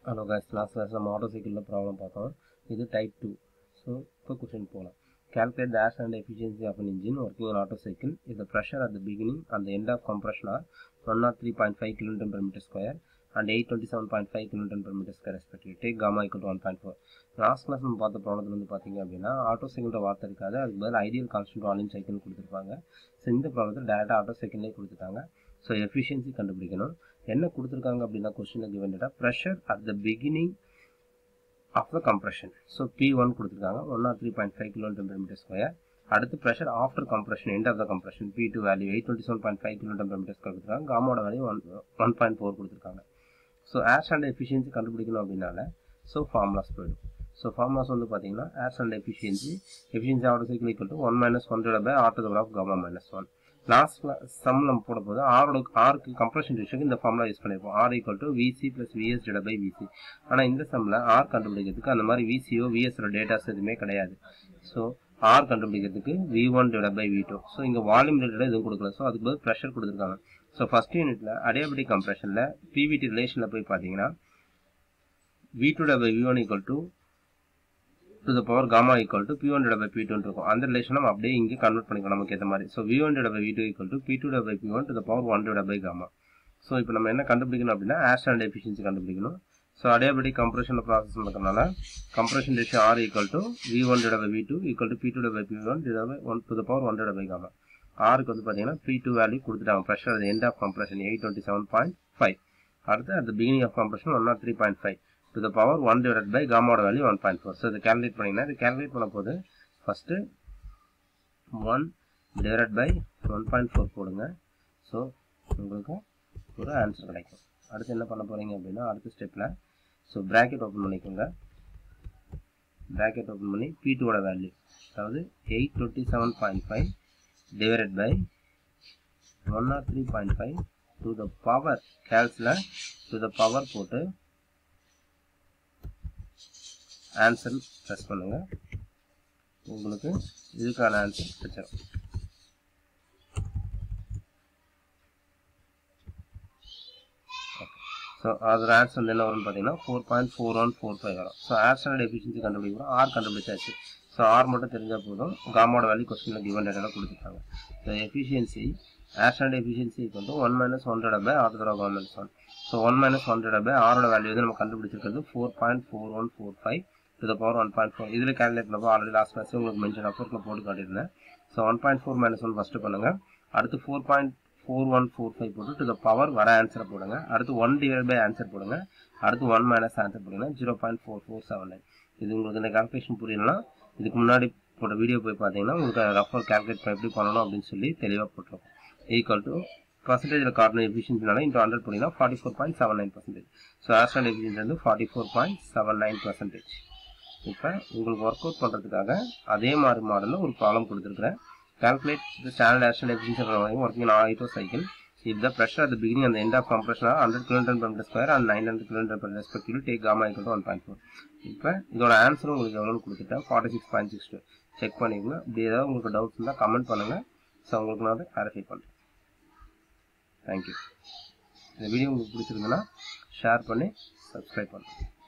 hello guys last class நம்ம Otto சைக்கிளில் problem பார்த்தோம் இது டைப் டூ ஸோ இப்போ கொஷின் போகலாம் calculate the dash and efficiency of an engine working on auto cycle if the pressure at the beginning and the end of compression are 103.5 kN per meter square and 827.5 kN per meter square respectively take gamma equal to 1.4 last class நம்ம பார்த்த ப்ராப்ளத்தில் வந்து பார்த்தீங்க அப்படின்னா auto சைக்கிள்ன்ற வார்த்தை இருக்காது அதுக்கு பதில் ஐடியல் கான்ஸ்டன்ட் வால்யூம் சைக்கிள் கொடுத்துருப்பாங்க ஸோ இந்த ப்ராப்ளத்தில் டேரெக்டாக ஆட்டோ சைக்கிள்லேயே கொடுத்துட்டாங்க ஸோ எஃபிஷியன்சி கண்டுபிடிக்கணும் என்ன கொடுத்துருக்காங்க அப்படின்னா கொஸ்டினில் given data pressure at the beginning of the compression so P one கொடுத்துருக்காங்க one or three point five kilo metre square அடுத்து pressure after compression end of the compression P two value eight twenty seven point five kilo metre square கொடுத்துருக்காங்க காமோட value one one point four கொடுத்துருக்காங்க so air and efficiency கண்டுபிடிக்கணும் அப்படின்னால so formulas போயிடும் so formulas வந்து பார்த்தீங்கன்னா air and efficiency efficiency auto cycle equal to one minus one by R to of gamma minus one last sum நம்ம போட போது ஆரோட ஆருக்கு கம்ப்ரெஷன் ரேஷியோக்கு இந்த ஃபார்முலா யூஸ் பண்ணியிருப்போம் R equal to V C plus V S divide by V C ஆனால் இந்த சம்மில் ஆர் கண்டுபிடிக்கிறதுக்கு அந்த மாதிரி விசிஓ விஎஸோட டேட்டாஸ் எதுவுமே கிடையாது ஸோ ஆர் கண்டுபிடிக்கிறதுக்கு V one divide by V two so இங்கே வால்யூம் ரிலேட்டட் எதுவும் கொடுக்கல ஸோ அதுக்கு பதில் ப்ரெஷர் கொடுத்துருக்காங்க ஸோ ஃபர்ஸ்ட் யூனிட்ல அடையபடி கம்ப்ரெஷனில் பிவிடி ரிலேஷனில் போய் பார்த்தீங்கன்னா V two divide by V one equal to to the power gamma equal to P one divide by P two இருக்கும் அந்த ரிலேஷன் நம்ம அப்படியே இங்கே கன்வெர்ட் பண்ணிக்கலாம் நமக்கு ஏற்ற மாதிரி so V one divide by V two equal to P two divide by P one to the power one divide by gamma so இப்போ நம்ம என்ன கண்டுபிடிக்கணும் அப்படின்னா ஆஷ் அண்ட் எஃபிஷியன்சி கண்டுபிடிக்கணும் ஸோ அதேபடி கம்ப்ரெஷன் ப்ராசஸ் நடக்கிறதுனால compression ratio R equal to V one divide by V two equal to P two divide by P one divide by one to the power one divide by gamma ஆருக்கு வந்து பார்த்தீங்கன்னா P two value கொடுத்துட்டாங்க pressure அது end of compression eight twenty seven point five அடுத்து at beginning of compression one nought three point five to the power one divide by காமாவோட value one point four so இதை calculate பண்ணிங்கன்னா இது calculate பண்ண போது first one divide by one point four போடுங்க so உங்களுக்கு ஒரு ஆன்சர் கிடைக்கும் அடுத்து என்ன பண்ண போகிறீங்க அப்படின்னா அடுத்த ஸ்டெப்பில் ஸோ ப்ராக்கெட் ஓப்பன் பண்ணிக்கோங்க ப்ராக்கெட் ஓப்பன் பண்ணி பி டூவோட வேல்யூ அதாவது eight twenty seven point five divided by one or three point five to the power கேல்ஸில் டு த பவர் போட்டு ஆன்சர் ப்ரெஸ் பண்ணுங்க உங்களுக்கு இதுக்கான ஆன்சர் கிடைச்சிடும் ஸோ அதோட ஆன்சர் வந்து என்ன வரும்னு பார்த்தீங்கன்னா four point four one four five வரும் ஸோ ஆர் ஸ்டாண்டர்ட் எஃபிஷியன்சி கண்டுபிடிக்கிறோம் ஆர் கண்டுபிடிச்சாச்சு ஸோ ஆர் மட்டும் தெரிஞ்சால் போதும் காமோட வேல்யூ கொஸ்டினில் கிவன் டேட்டாவில் கொடுத்துருக்காங்க so efficiency air standard efficiency வந்து one minus one divide by R தர government one so one minus one divide by ஆரோட வேல்யூ வந்து நம்ம கண்டுபிடிச்சிருக்கிறது four point four one four five to the power one point four இதில் calculate பண்ணப்போ already last class உங்களுக்கு mention அஃபோர்ட்டில் போட்டு காட்டியிருந்தேன் so one point four minus one first பண்ணுங்கள் அடுத்து four point four one four five போட்டு டு த பவர் வர ஆன்சரை போடுங்க அடுத்து ஒன் டிவைட் பை ஆன்சர் போடுங்க அடுத்து ஒன் மைனஸ் ஆன்சர் போடுங்க zero point four four seven nine இது உங்களுக்கு இந்த கால்குலேஷன் புரியலன்னா இதுக்கு முன்னாடி போட்ட வீடியோ போய் பார்த்தீங்கன்னா உங்களுக்கு ரஃபர் கேல்குலேட் பண்ணி எப்படி பண்ணணும் அப்படின்னு சொல்லி தெளிவாக போட்டுருக்கோம் ஈக்குவல் டு பர்சன்டேஜில் கார்டன் எஃபிஷியன்சினால இன்ட்டு ஹண்ட்ரட் போனீங்கன்னா forty four point seven nine percentage so ஆஸ்ட்ரான் எஃபிஷியன்சி வந்து forty four point seven nine percentage இப்போ உங்களுக்கு ஒர்க் அவுட் பண்ணுறதுக்காக அதே மாதிரி மாடலில் ஒரு ப்ராப்ளம் கொடுத்துருக்குறேன் calculate the standard action efficiency of working on auto cycle if the pressure at the beginning and the end of compression are 100 kN per meter square and 900 kN per respectively take gamma equal to 1.4 இப்போ இதோட answer உங்களுக்கு எவ்வளோன்னு கொடுத்துட்டேன் forty six point six two check பண்ணிக்கோங்க இப்படி ஏதாவது உங்களுக்கு doubts இருந்தால் கமெண்ட் பண்ணுங்கள் ஸோ உங்களுக்கு நான் அதை கிளாரிஃபை பண்ணுறேன் தேங்க்யூ இந்த வீடியோ உங்களுக்கு பிடிச்சிருந்ததுன்னா ஷேர் பண்ணி சப்ஸ்கிரைப் பண்ணுங்கள்